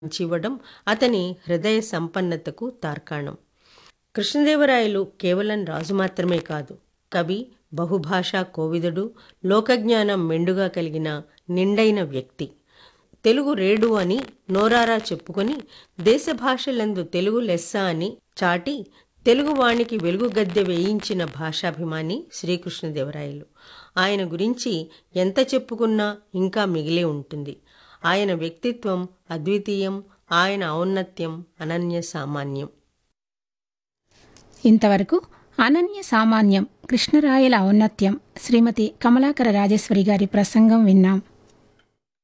ఇవ్వడం అతని హృదయ సంపన్నతకు తార్కాణం కృష్ణదేవరాయలు కేవలం రాజు మాత్రమే కాదు కవి బహుభాషా కోవిదుడు లోకజ్ఞానం మెండుగా కలిగిన నిండైన వ్యక్తి తెలుగు రేడు అని నోరారా చెప్పుకొని దేశ భాషలందు తెలుగు లెస్స అని చాటి తెలుగువానికి వెలుగు గద్దె వేయించిన భాషాభిమాని శ్రీకృష్ణదేవరాయలు ఆయన గురించి ఎంత చెప్పుకున్నా ఇంకా మిగిలే ఉంటుంది ఆయన వ్యక్తిత్వం అద్వితీయం ఆయన ఔన్నత్యం అనన్య సామాన్యం ఇంతవరకు అనన్య సామాన్యం కృష్ణరాయల ఔన్నత్యం శ్రీమతి కమలాకర రాజేశ్వరి గారి ప్రసంగం విన్నాం